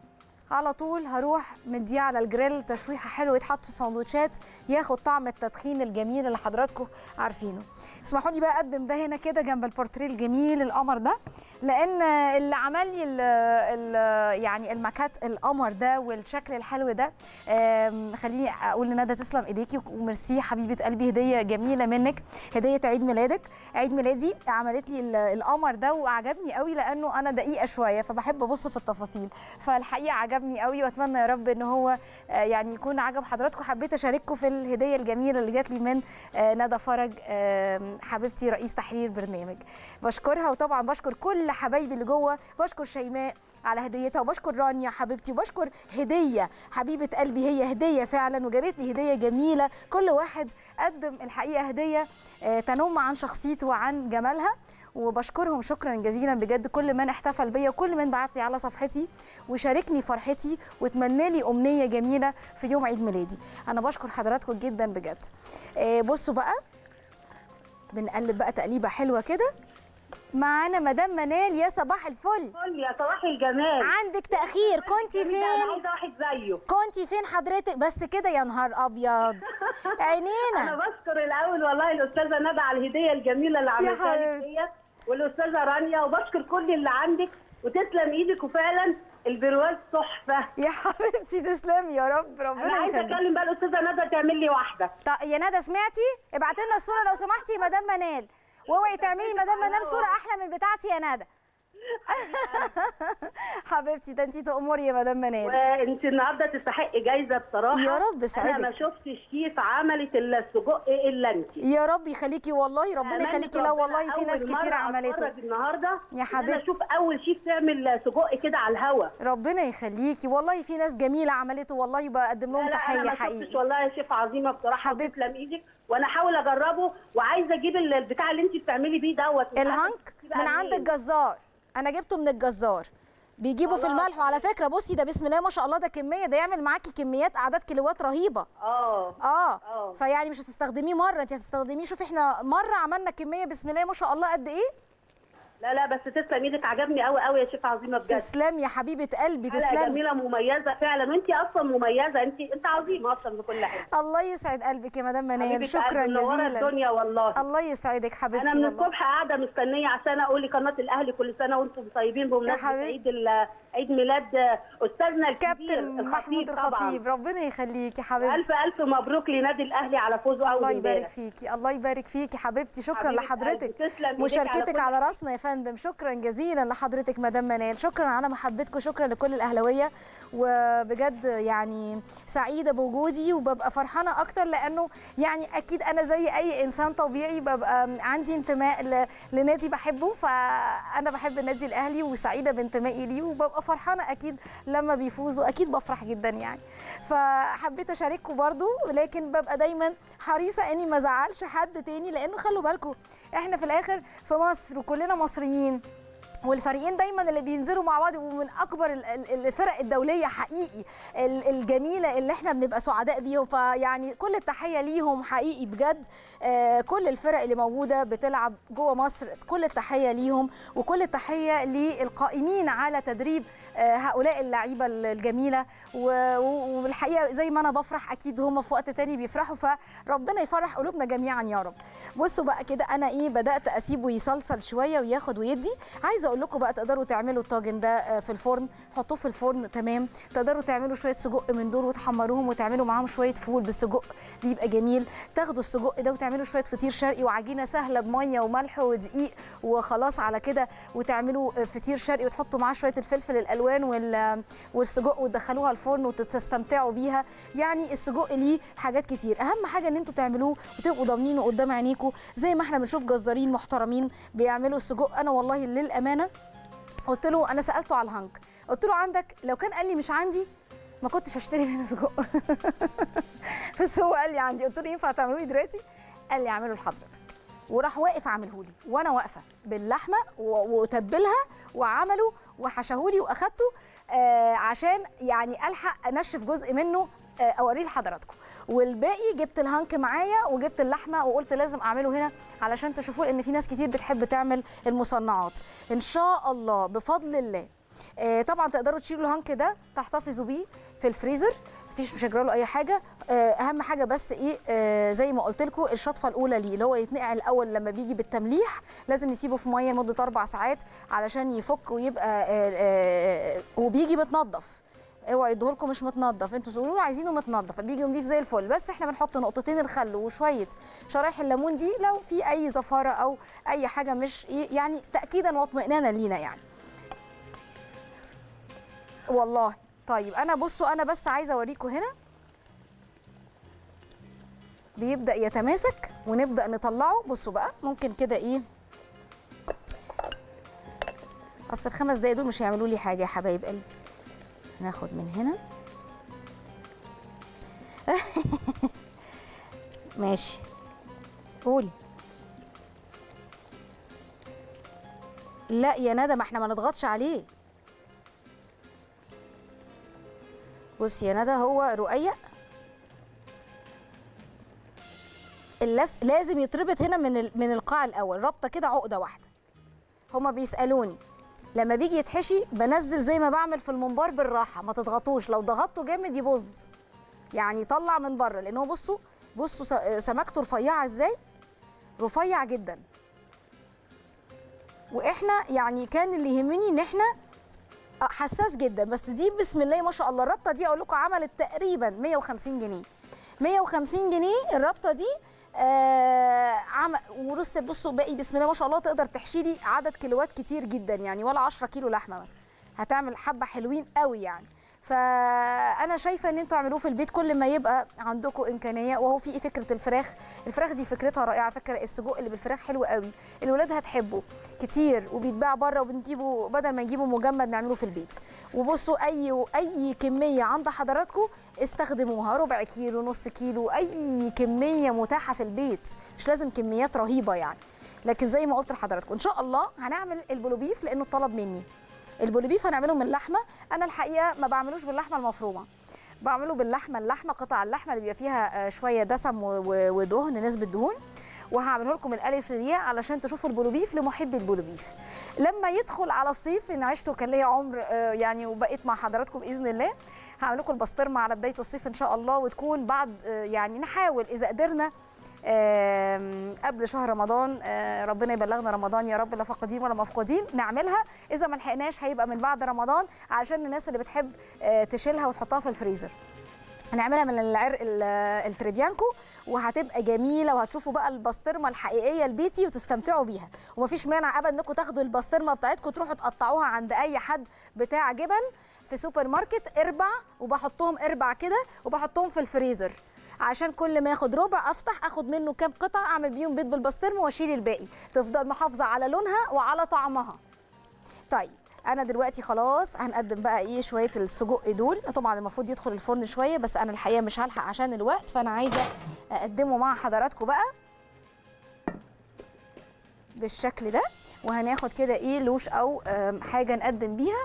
على طول هروح مديه على الجريل تشويحه حلوه يتحط في سندوتشات ياخد طعم التدخين الجميل اللي حضراتكم عارفينه اسمحوا لي بقى اقدم ده هنا كده جنب البورتريه الجميل القمر ده لان اللي عمل لي ال ال يعني المكات القمر ده والشكل الحلو ده آم، خليني اقول لندى تسلم ايديكي وميرسي حبيبه قلبي هديه جميله منك هديه عيد ميلادك عيد ميلادي عملت لي ال- القمر ده وعجبني قوي لانه انا دقيقه شويه فبحب ابص في التفاصيل فالحقيقه عجبني قوي واتمنى يا رب ان هو آه، يعني يكون عجب حضراتكم حبيت اشارككم في الهديه الجميله اللي جات لي من آه، ندى فرج آم، حبيبتي رئيس تحرير برنامج بشكرها وطبعا بشكر كل حبايبي اللي جوه بشكر شيماء على هديتها وبشكر رانيا حبيبتي وبشكر هديه حبيبه قلبي هي هديه فعلا وجابت لي هديه جميله كل واحد قدم الحقيقه هديه آه، تنم عن شخصيته وعن جمالها وبشكرهم شكرا جزيلا بجد كل من احتفل بيا وكل من بعت لي على صفحتي وشاركني فرحتي وتمنى لي امنيه جميله في يوم عيد ميلادي انا بشكر حضراتكم جدا بجد آه، بصوا بقى بنقلب بقى تقليبه حلوه كده معانا مدام منال يا صباح الفل قول يا صباح الجمال عندك تاخير كنتي جميل، انا فين عايزه واحد زيه كنتي فين حضرتك بس كده يا نهار ابيض انا عينينا بشكر الاول والله الاستاذه ندى على الهديه الجميله اللي عملتها لي حبيبتي. ديت والاستاذه رانيا وبشكر كل اللي عندك وتسلم ايدك وفعلا البرواز تحفه يا حبيبتي تسلمي يا رب انا ربنا عايزه يخليك اكلم بقى الاستاذه ندى تعمل لي واحده طيب يا ندى سمعتي ابعتي لنا الصوره لو سمحتي يا مدام منال واوعي تعملي مدام منال صوره احلى من بتاعتي يا ندى حبيبتي ده انت تأمري يا مدام منال وانت النهارده تستحقي جايزه بصراحه يا رب انا سعدك. ما شفتش كيف عملت السجق الا انت يا رب يخليكي والله ربنا يخليكي لا والله في ناس كتير عملته النهارده يا إن حبيبتي. انا اشوف اول شيف تعمل سجق كده على الهوا ربنا يخليكي والله في ناس جميله عملته والله بقدم لهم لا لا انا تحيه ما شفتش حقيقي والله يا شيف عظيمه بصراحه حبيبتي. تسلم ايدك وانا احاول اجربه وعايزه اجيب ال- البتاع اللي انت بتعملي بيه دوت مش عارفة الهنك تجيبيه من بقى عند منين. الجزار انا جبته من الجزار بيجيبوا في خلاص. الملح وعلى فكره بصي ده بسم الله ما شاء الله ده كميه ده يعمل معاكي كميات اعداد كيلوات رهيبه اه اه اه فيعني مش هتستخدميه مره انت هتستخدميه شوفي احنا مره عملنا كميه بسم الله ما شاء الله قد ايه لا لا بس تسلم ايدك عجبني قوي قوي يا شيف عظيمه بجد تسلمي يا حبيبه قلبي حلقه تسلمي جميله مميزه فعلا وانت اصلا مميزه انت انت عظيمه اصلا في كل حاجه الله يسعد قلبك يا مدام منال حبيبة شكرا قلبي، منورة جزيلا الدنيا والله الله يسعدك حبيبتي انا من والله. الصبح قاعده مستنيه عشان اقول لقناه الاهلي كل سنه وانتم طيبين بمناسبه حبيبتي. عيد ال- عيد ميلاد استاذنا الكبير كابتن محمود طبعاً. الخطيب ربنا يخليكي حبيبتي الف الف مبروك لنادي الاهلي على فوزه اول الله يبارك امبارح فيكي الله يبارك فيكي حبيبتي شكرا حبيبة لحضرتك قلبي، تسلم إيديك مشاركتك على على كل راسنا يا فندم شكرا جزيلا لحضرتك مدام منال شكرا على محبتكم شكرا لكل الاهلاويه وبجد يعني سعيده بوجودي وببقى فرحانه اكتر لانه يعني اكيد انا زي اي انسان طبيعي ببقى عندي انتماء ل- لنادي بحبه فانا بحب النادي الاهلي وسعيده بانتمائي ليه وببقى فرحانه اكيد لما بيفوزوا اكيد بفرح جدا يعني فحبيت اشارككم برضو لكن ببقى دايما حريصه اني ما ازعلش حد تاني لانه خلوا بالكم احنا في الاخر في مصر وكلنا مصريين والفريقين دايما اللي بينزلوا مع بعض ومن اكبر ال- ال- الفرق الدوليه حقيقي ال- الجميله اللي احنا بنبقى سعداء بيهم فيعني كل التحيه ليهم حقيقي بجد آه، كل الفرق اللي موجوده بتلعب جوه مصر كل التحيه ليهم وكل التحيه للقائمين على تدريب آه، هؤلاء اللعيبه الجميله و- و- والحقيقه زي ما انا بفرح اكيد هم في وقت تاني بيفرحوا فربنا يفرح قلوبنا جميعا يا رب بصوا بقى كده انا ايه بدات اسيبه يصلصل شويه وياخد ويدي عايزه اقول لكم بقى تقدروا تعملوا الطاجن ده آه، في الفرن تحطوه في الفرن تمام تقدروا تعملوا شويه سجق من دول وتحمروهم وتعملوا معاهم شويه فول بالسجق بيبقى جميل تاخدوا السجق ده وتعملوا شويه فطير شرقي وعجينه سهله بميه وملح ودقيق وخلاص على كده وتعملوا آه، فطير شرقي وتحطوا معاه شويه الفلفل الالوان وال- والسجق وتدخلوها الفرن وتستمتعوا بيها يعني السجق ليه حاجات كتير اهم حاجه ان انتوا تعملوه وتبقوا ضامنينه قدام عينيكم زي ما احنا بنشوف جزارين محترمين بيعملوا السجق انا والله للامانه قلت له انا سالته على الهنك قلت له عندك لو كان قال لي مش عندي ما كنتش هشتري منه سجق بس هو قال لي عندي قلت له ينفع تعملوا لي دلوقتي قال لي اعمله لحضرتك وراح واقف عامله لي وانا واقفه باللحمه و- وتبلها وعمله وحشهولي واخدته آه عشان يعني الحق انشف جزء منه آه اوريه لحضراتكم والباقي جبت الهانك معايا وجبت اللحمه وقلت لازم اعمله هنا علشان تشوفوا ان في ناس كتير بتحب تعمل المصنعات ان شاء الله بفضل الله آه طبعا تقدروا تشيلوا الهانك ده تحتفظوا بيه في الفريزر مفيش مش هيجرى له اي حاجه آه اهم حاجه بس ايه آه زي ما قلت لكم الشطفه الاولى ليه اللي هو يتنقع الاول لما بيجي بالتمليح لازم نسيبه في ميه لمده اربع ساعات علشان يفك ويبقى آه آه وبيجي متنضف اوعوا يدوه لكم مش متنضف انتوا تقولوا له عايزينه متنضف بيجي نضيف زي الفل بس احنا بنحط نقطتين الخل وشويه شرايح الليمون دي لو في اي زفاره او اي حاجه مش ايه يعني تاكيدا واطمئنانا لينا يعني والله طيب انا بصوا انا بس عايزه اوريكم هنا بيبدا يتماسك ونبدا نطلعه بصوا بقى ممكن كده ايه اصل الخمس دقايق دول مش هيعملوا لي حاجه يا حبايب قلبي ناخد من هنا ماشي قولي لا يا ندى ما احنا ما نضغطش عليه بص يا ندى هو رقيق اللف لازم يتربط هنا من ال- من القاع الاول رابطه كده عقده واحده هما بيسالوني لما بيجي يتحشي بنزل زي ما بعمل في الممبار بالراحه ما تضغطوش لو ضغطته جامد يبظ يعني يطلع من بره لان هو بصوا بصوا س- سمكته رفيعه ازاي رفيع جدا واحنا يعني كان اللي يهمني ان احنا آه، حساس جدا بس دي بسم الله ما شاء الله الرابطه دي اقول لكم عملت تقريبا 150 جنيه 150 جنيه الرابطه دي آه عم ورص بصوا باقي بسم الله ما شاء الله تقدر تحشي لي عدد كيلوات كتير جدا يعني ولا 10 كيلو لحمه مثلا هتعمل حبه حلوين قوي يعني فانا شايفه ان انتوا اعملوه في البيت كل ما يبقى عندكم امكانيه وهو في إيه فكره الفراخ الفراخ دي فكرتها رائعه على فكره السجق اللي بالفراخ حلو قوي الولاد هتحبه كتير وبيتباع بره وبنجيبه بدل ما نجيبه مجمد نعمله في البيت وبصوا اي اي كميه عند حضراتكم استخدموها ربع كيلو نص كيلو اي كميه متاحه في البيت مش لازم كميات رهيبه يعني لكن زي ما قلت لحضراتكم ان شاء الله هنعمل البلوبيف لانه طلب مني البوليبيف هنعمله من اللحمه انا الحقيقه ما بعملوش باللحمه المفرومه بعمله باللحمه اللحمه قطع اللحمه اللي بيبقى فيها آه، شويه دسم و- و- ودهن نسبه دهون وهعمله لكم الالف للياء علشان تشوفوا البولوبيف لمحبي البولوبيف لما يدخل على الصيف ان عشت وكان ليا عمر آه، يعني وبقيت مع حضراتكم باذن الله هعمل لكم البسطرمه على بدايه الصيف ان شاء الله وتكون بعد آه، يعني نحاول اذا قدرنا آم، قبل شهر رمضان آه، ربنا يبلغنا رمضان يا رب لا فاقدين ولا مفقودين نعملها اذا ما لحقناش هيبقى من بعد رمضان عشان الناس اللي بتحب آه، تشيلها وتحطها في الفريزر هنعملها من العرق ال- التريبيانكو وهتبقى جميله وهتشوفوا بقى البسطرمه الحقيقيه البيتي وتستمتعوا بيها ومفيش مانع ابدا انكم تاخدوا البسطرمه بتاعتكم تروحوا تقطعوها عند اي حد بتاع جبن في سوبر ماركت اربع وبحطهم اربع كده وبحطهم في الفريزر عشان كل ما اخد ربع افتح اخد منه كام قطعه اعمل بيهم بيض بالبسطرمه واشيل الباقي تفضل محافظه على لونها وعلى طعمها طيب انا دلوقتي خلاص هنقدم بقى ايه شويه السجق دول طبعا المفروض يدخل الفرن شويه بس انا الحقيقه مش هلحق عشان الوقت فانا عايزه اقدمه مع حضراتكم بقى بالشكل ده وهناخد كده ايه لوش او آم، حاجه نقدم بيها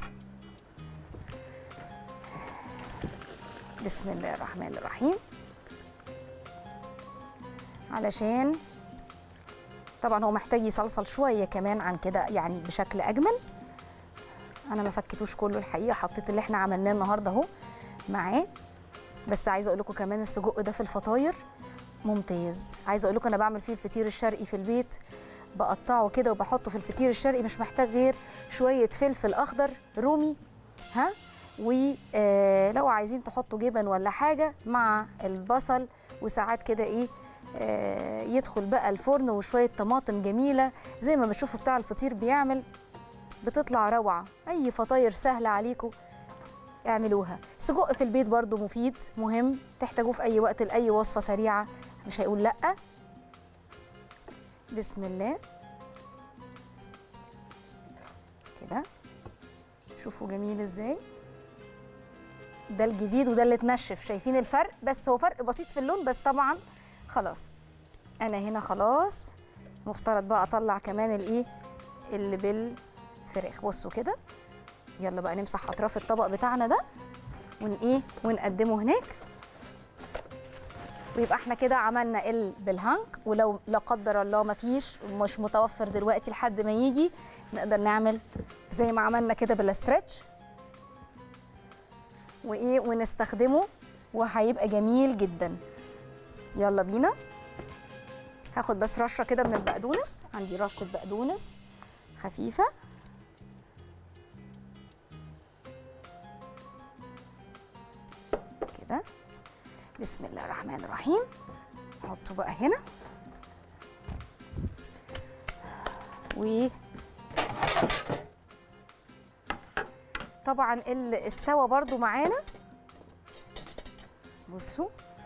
بسم الله الرحمن الرحيم علشان طبعا هو محتاج يصلصل شويه كمان عن كده يعني بشكل اجمل انا ما فكتوش كله الحقيقه حطيت اللي احنا عملناه النهارده اهو معاه بس عايزه اقول لكم كمان السجق ده في الفطاير ممتاز عايزه اقول لكم انا بعمل فيه الفطير الشرقي في البيت بقطعه كده وبحطه في الفطير الشرقي مش محتاج غير شويه فلفل اخضر رومي ها ولو عايزين تحطوا جبن ولا حاجه مع البصل وساعات كده ايه آه، يدخل بقى الفرن وشويه طماطم جميله زي ما بتشوفوا بتاع الفطير بيعمل بتطلع روعه اي فطاير سهله عليكم اعملوها سجق في البيت برضو مفيد مهم تحتاجوه في اي وقت لاي وصفه سريعه مش هيقول لا بسم الله كده شوفوا جميل ازاي ده الجديد وده اللي اتنشف شايفين الفرق بس هو فرق بسيط في اللون بس طبعا خلاص انا هنا خلاص مفترض بقى اطلع كمان الايه اللي بالفراخ بصوا كده يلا بقى نمسح اطراف الطبق بتاعنا ده ون ايه ونقدمه هناك ويبقى احنا كده عملنا ال بالهانك ولو لا قدر الله ما فيش مش متوفر دلوقتي لحد ما يجي نقدر نعمل زي ما عملنا كده بالاسترتش وايه ونستخدمه وهيبقى جميل جدا يلا بينا هاخد بس رشه كده من البقدونس عندي رشه بقدونس خفيفه كده بسم الله الرحمن الرحيم نحطه بقى هنا و طبعا اللي استوى برضو معانا بصوا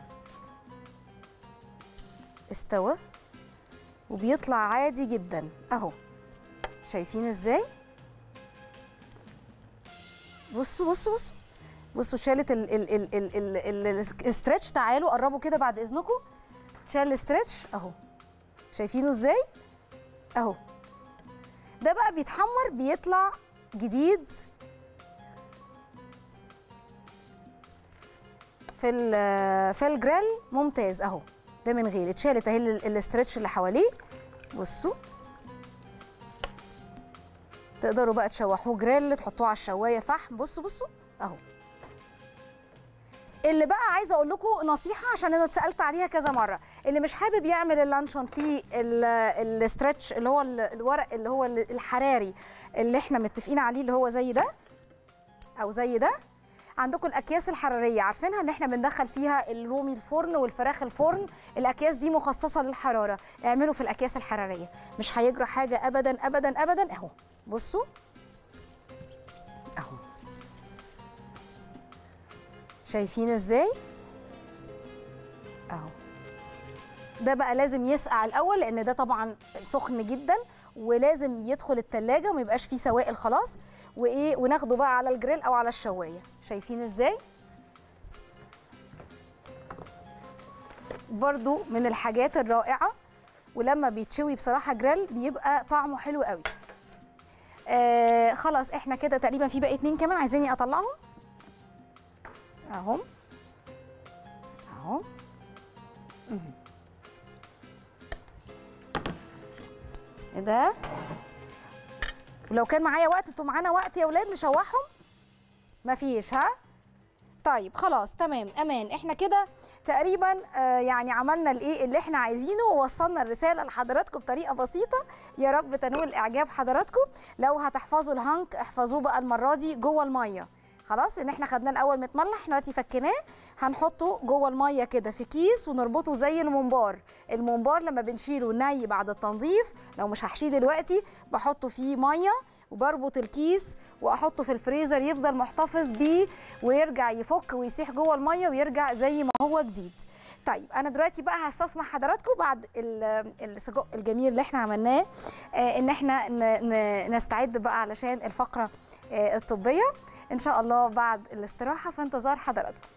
استوى وبيطلع عادي جدا اهو شايفين ازاي بصوا بصوا بصوا بصوا شالت ال ال ال ال ال ال الاسترتش تعالوا قربوا كده بعد اذنكم شال الاسترتش اهو شايفينه ازاي اهو ده بقى بيتحمر بيطلع جديد في ال- في الجريل ممتاز اهو ده من غير اتشالت اهي ال- الاسترتش اللي حواليه بصوا تقدروا بقى تشوحوه جريل تحطوه على الشوايه فحم بصوا بصوا اهو اللي بقى عايزه اقول لكم نصيحه عشان انا اتسالت عليها كذا مره اللي مش حابب يعمل اللانشون في الاسترتش اللي هو ال- الورق اللي هو ال- الحراري اللي احنا متفقين عليه اللي هو زي ده او زي ده عندكم الاكياس الحراريه عارفينها ان احنا بندخل فيها الرومي الفرن والفراخ الفرن الاكياس دي مخصصه للحراره اعملوا في الاكياس الحراريه مش هيجرى حاجه ابدا ابدا ابدا اهو بصوا اهو شايفين ازاي اهو ده بقى لازم يسقع الاول لان ده طبعا سخن جدا ولازم يدخل التلاجة وما يبقاش فيه سوائل خلاص وايه وناخده بقى على الجريل او على الشوايه شايفين ازاي برضو من الحاجات الرائعه ولما بيتشوي بصراحه جريل بيبقى طعمه حلو قوي آه خلاص احنا كده تقريبا في باقي اتنين كمان عايزيني اطلعهم اهم اهو مهم. ايه ده ولو كان معايا وقت انتوا معانا وقت يا اولاد نشوحهم مفيش ها طيب خلاص تمام امان احنا كده تقريبا آه يعني عملنا الايه اللي احنا عايزينه ووصلنا الرساله لحضراتكم بطريقه بسيطه يا رب تنول اعجاب حضراتكم لو هتحفظوا الهانك احفظوه بقى المره دي جوه الميه خلاص ان احنا خدناه الاول متملح دلوقتي فكيناه هنحطه جوه الميه كده في كيس ونربطه زي الممبار الممبار لما بنشيله ني بعد التنظيف لو مش هحشيه دلوقتي بحطه فيه ميه وبربط الكيس واحطه في الفريزر يفضل محتفظ بيه ويرجع يفك ويسيح جوه الميه ويرجع زي ما هو جديد طيب انا دلوقتي بقى هستسمح حضراتكم بعد ال- السجق الجميل اللي احنا عملناه آه، ان احنا ن- ن- نستعد بقى علشان الفقره آه، الطبيه ان شاء الله بعد الاستراحه في انتظار حضراتكم